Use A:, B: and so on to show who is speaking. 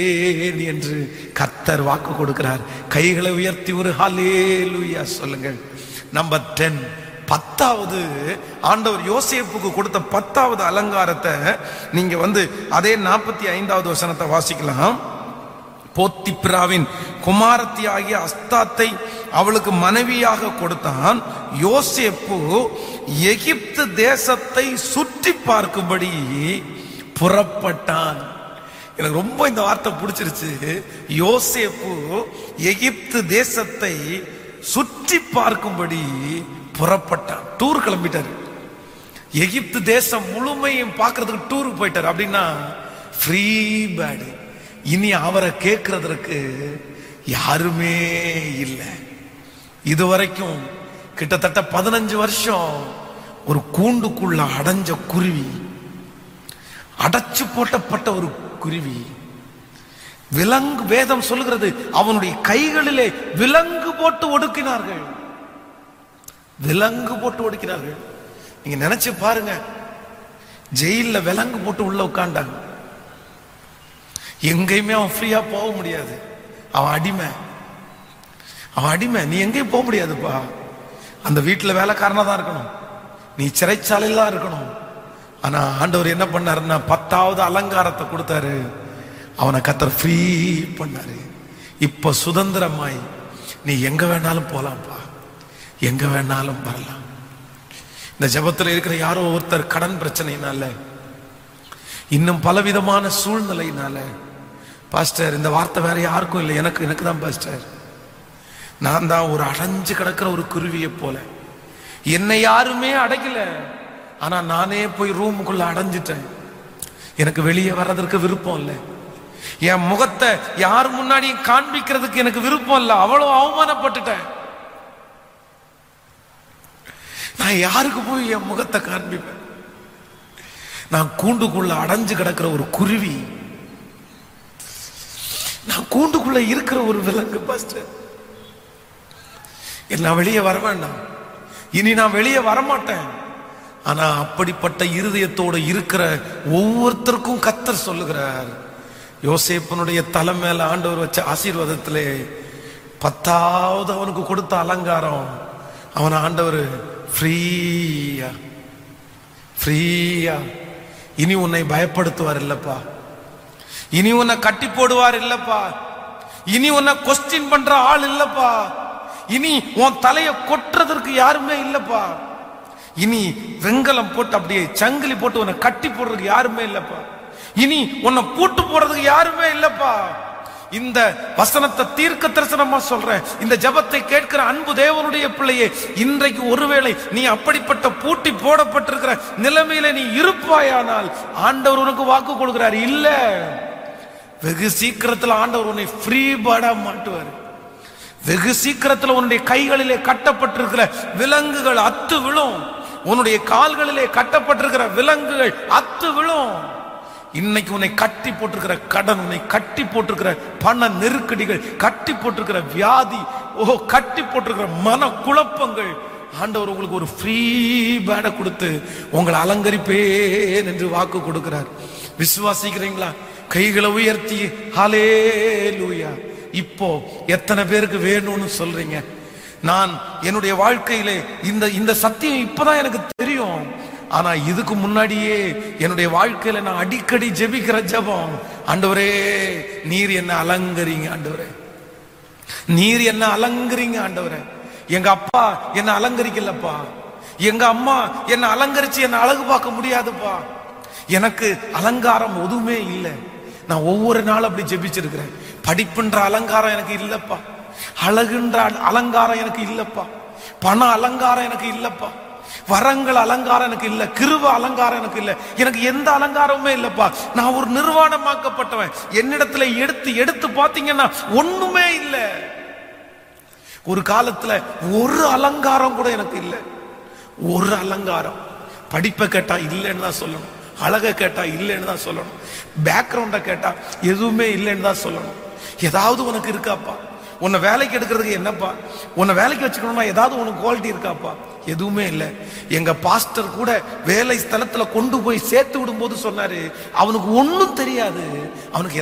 A: என்று கர்த்தர் வாக்கு கொடுக்கிறார் கைகளை உயர்த்தி ஒரு ஹalleluya சொல்லுங்கள் நம்பர் டென் பத்தாவது ஆண்டவர் யோசேப்புக்கு கொடுத்த பத்தாவது அலங்காரத்தை நீங்க வந்து அதே நாற்பத்தி ஐந்தாவது வசனத்தை வாசிக்கலாம் போத்திப்பிராவின் குமாரத்தி ஆகிய அஸ்தாத்தை அவளுக்கு மனைவியாக கொடுத்தான் யோசேப்பு எகிப்து தேசத்தை சுற்றி பார்க்கும்படி புறப்பட்டான் எனக்கு ரொம்ப இந்த வார்த்தை பிடிச்சிருச்சு யோசேப்பு எகிப்து தேசத்தை சுற்றி பார்க்கும்படி புறப்பட்டான் டூர் கிளம்பிட்டாரு எகிப்து தேசம் முழுமையும் பார்க்கிறதுக்கு டூருக்கு போயிட்டார் அப்படின்னா ஃப்ரீ பேடு இனி அவரை கேட்கறதற்கு யாருமே இல்லை இதுவரைக்கும் கிட்டத்தட்ட பதினஞ்சு வருஷம் ஒரு கூண்டுக்குள்ள அடைஞ்ச குருவி அடைச்சு போட்டப்பட்ட ஒரு குருவி விலங்கு வேதம் சொல்லுகிறது அவனுடைய கைகளிலே விலங்கு போட்டு ஒடுக்கினார்கள் விலங்கு போட்டு ஒடுக்கினார்கள் நீங்க நினைச்சு பாருங்க ஜெயில்ல விலங்கு போட்டு உள்ள உட்காண்டாங்க எங்கேயுமே அவன் ஃப்ரீயா போக முடியாது அவன் அடிமை அவன் அடிமை நீ எங்கேயும் போக முடியாதுப்பா அந்த வீட்டுல வேலைக்காரனா தான் இருக்கணும் நீ சிறைச்சாலையில் தான் இருக்கணும் ஆனா ஆண்டவர் என்ன பண்ணாருன்னா பத்தாவது அலங்காரத்தை கொடுத்தாரு அவனை கத்தர் ஃப்ரீ பண்ணாரு இப்ப சுதந்திரமாய் நீ எங்க வேணாலும் போலாம்ப்பா எங்க வேணாலும் வரலாம் இந்த ஜெபத்துல இருக்கிற யாரோ ஒருத்தர் கடன் பிரச்சனையினால இன்னும் பலவிதமான சூழ்நிலையினால பாஸ்டர் இந்த வார்த்தை வேற யாருக்கும் இல்லை எனக்கு எனக்கு தான் பாஸ்டர் நான் தான் ஒரு அடைஞ்சு கிடக்கிற ஒரு குருவியை போல என்னை யாருமே அடைக்கல ஆனா நானே போய் ரூமுக்குள்ள அடைஞ்சிட்டேன் எனக்கு வெளியே வர்றதற்கு விருப்பம் இல்லை என் முகத்தை யார் முன்னாடியும் காண்பிக்கிறதுக்கு எனக்கு விருப்பம் இல்லை அவ்வளவு அவமானப்பட்டுட்டேன் நான் யாருக்கு போய் என் முகத்தை காண்பிப்பேன் நான் கூண்டுக்குள்ள அடைஞ்சு கிடக்கிற ஒரு குருவி நான் கூண்டுக்குள்ள இருக்கிற ஒரு விலங்கு பாஸ்டர் நான் வெளியே வர வேண்டாம் இனி நான் வெளியே வரமாட்டேன் ஆனா அப்படிப்பட்ட இருதயத்தோடு இருக்கிற ஒவ்வொருத்தருக்கும் கத்தர் சொல்லுகிறார் யோசேப்பனுடைய தலை மேல ஆண்டவர் வச்ச ஆசீர்வாதத்திலே பத்தாவது அவனுக்கு கொடுத்த அலங்காரம் அவன் ஆண்டவர் ஃப்ரீயா ஃப்ரீயா இனி உன்னை பயப்படுத்துவார் இல்லப்பா இனி உன்னை கட்டி போடுவார் இல்லப்பா இனி உன்னை கொஸ்டின் பண்ற ஆள் இல்லப்பா இனி உன் தலைய கொட்டுறதற்கு யாருமே இல்லப்பா இனி வெங்கலம் போட்டு அப்படியே சங்கிலி போட்டு உன்னை கட்டி போடுறதுக்கு யாருமே இல்லப்பா இனி உன்னை பூட்டு போடுறதுக்கு யாருமே இல்லப்பா இந்த வசனத்தை தீர்க்க தரிசனமா சொல்றேன் இந்த ஜபத்தை கேட்கிற அன்பு தேவனுடைய பிள்ளையே இன்றைக்கு ஒருவேளை நீ அப்படிப்பட்ட பூட்டி போடப்பட்டிருக்கிற நிலைமையில நீ இருப்பாயானால் ஆண்டவர் உனக்கு வாக்கு கொடுக்கிறார் இல்ல வெகு சீக்கிரத்தில் ஆண்டவர் உன்னை ஃப்ரீ பேர்டா மாட்டுவார் வெகு சீக்கிரத்தில் உன்னுடைய கைகளிலே கட்டப்பட்டிருக்கிற விலங்குகள் அத்து விழும் உன்னுடைய கால்களிலே கட்டப்பட்டிருக்கிற விலங்குகள் அத்து விழும் இன்னைக்கு உன்னை கட்டி போட்டிருக்கிற கடன் உன்னை கட்டி போட்டிருக்கிற பண நெருக்கடிகள் கட்டி போட்டிருக்கிற வியாதி ஓ கட்டி போட்டிருக்கிற மன குழப்பங்கள் ஆண்டவர் உங்களுக்கு ஒரு ஃப்ரீ பேடை கொடுத்து உங்களை அலங்கரிப்பேன் என்று வாக்கு கொடுக்கிறார் விசுவாசிக்கிறீங்களா கைகளை உயர்த்தி ஹாலே லூயா இப்போ எத்தனை பேருக்கு வேணும்னு சொல்றீங்க நான் என்னுடைய வாழ்க்கையிலே இந்த இந்த சத்தியம் இப்பதான் எனக்கு தெரியும் ஆனா இதுக்கு முன்னாடியே என்னுடைய வாழ்க்கையில நான் அடிக்கடி ஜெபிக்கிற ஜெபம் ஆண்டவரே நீர் என்ன அலங்கரிங்க ஆண்டவரே நீர் என்ன அலங்கரிங்க ஆண்டவரே எங்க அப்பா என்ன அலங்கரிக்கலப்பா எங்க அம்மா என்ன அலங்கரிச்சு என்ன அழகு பார்க்க முடியாதுப்பா எனக்கு அலங்காரம் எதுவுமே இல்லை நான் ஒவ்வொரு நாள் அப்படி ஜெபிச்சிருக்கிறேன் படிப்புன்ற அலங்காரம் எனக்கு இல்லப்பா அழகுன்ற அலங்காரம் எனக்கு இல்லப்பா பண அலங்காரம் எனக்கு இல்லப்பா வரங்கள் அலங்காரம் எனக்கு இல்ல கிருவ அலங்காரம் எனக்கு இல்ல எனக்கு எந்த அலங்காரமுமே இல்லப்பா நான் ஒரு நிர்வாணமாக்கப்பட்டவன் என்னிடத்துல எடுத்து எடுத்து பாத்தீங்கன்னா ஒண்ணுமே இல்ல ஒரு காலத்துல ஒரு அலங்காரம் கூட எனக்கு இல்ல ஒரு அலங்காரம் படிப்பை கேட்டா இல்லைன்னு தான் சொல்லணும் அழகை கேட்டா இல்லைன்னு தான் சொல்லணும் பேக்ரவுண்டை கேட்டா எதுவுமே இல்லைன்னு தான் சொல்லணும் ஏதாவது உனக்கு இருக்காப்பா உன்னை வேலைக்கு எடுக்கிறதுக்கு என்னப்பா உன்னை வேலைக்கு வச்சுக்கணும்னா ஏதாவது உனக்கு குவாலிட்டி இருக்காப்பா எதுவுமே இல்லை எங்க பாஸ்டர் கூட வேலை ஸ்தலத்துல கொண்டு போய் சேர்த்து விடும்போது சொன்னாரு அவனுக்கு ஒண்ணும் தெரியாது அவனுக்கு